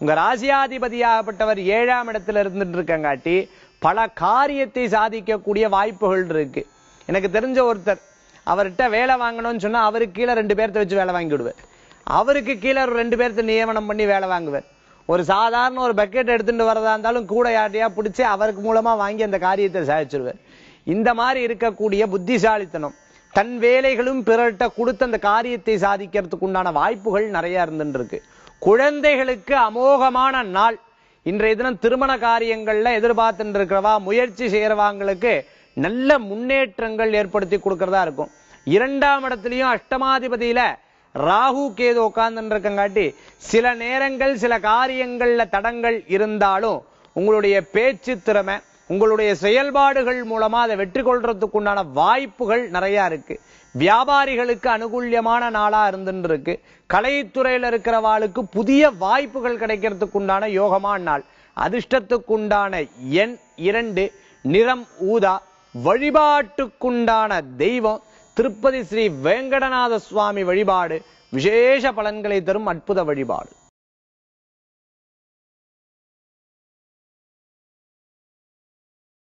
உங்க ராசியாதிபதியாகப்பட்டவர் ஏழாம் இடத்துல இருந்துட்டு இருக்கங்காட்டி பல காரியத்தை சாதிக்கக்கூடிய வாய்ப்புகள் இருக்கு எனக்கு தெரிஞ்ச ஒருத்தர் அவர்கிட்ட வேலை வாங்கணும்னு சொன்னா அவருக்கு கீழே ரெண்டு பேர்த்த வச்சு வேலை வாங்கி விடுவார் அவருக்கு கீழே ஒரு ரெண்டு பேர்த்த நியமனம் பண்ணி வேலை வாங்குவார் ஒரு சாதாரண ஒரு பக்கெட் எடுத்துட்டு வரதா இருந்தாலும் கூட யார்ட்டையா பிடிச்சி அவருக்கு மூலமா வாங்கி அந்த காரியத்தை சாதிச்சிருவார் இந்த மாதிரி இருக்கக்கூடிய புத்திசாலித்தனம் தன் வேலைகளும் பிறர்கிட்ட கொடுத்து அந்த காரியத்தை சாதிக்கிறதுக்கு உண்டான வாய்ப்புகள் நிறைய இருந்துட்டு இருக்கு குழந்தைகளுக்கு அமோகமான நாள் இன்றைய தினம் திருமண காரியங்கள்ல எதிர்பார்த்துட்டு இருக்கிறவா முயற்சி செய்யறவாங்களுக்கு நல்ல முன்னேற்றங்கள் ஏற்படுத்தி கொடுக்கறதா இருக்கும் இரண்டாம் இடத்துலயும் அஷ்டமாதிபதியில ராகு கேது உட்கார்ந்து இருக்கங்காட்டி சில நேரங்கள் சில காரியங்கள்ல தடங்கள் இருந்தாலும் உங்களுடைய பேச்சு திறமை உங்களுடைய செயல்பாடுகள் மூலமா அதை வெற்றி கொள்றதுக்கு உண்டான வாய்ப்புகள் நிறைய இருக்கு வியாபாரிகளுக்கு அனுகூல்யமான நாளா இருந்துட்டு இருக்கு கலைத்துறையில இருக்கிறவாளுக்கு புதிய வாய்ப்புகள் கிடைக்கிறதுக்கு உண்டான யோகமான நாள் அதிர்ஷ்டத்துக்குண்டான எண் இரண்டு நிறம் ஊதா வழிபாட்டுக்குண்டான தெய்வம் திருப்பதி ஸ்ரீ வேங்கடநாத சுவாமி வழிபாடு விசேஷ பலன்களை தரும் அற்புத வழிபாடு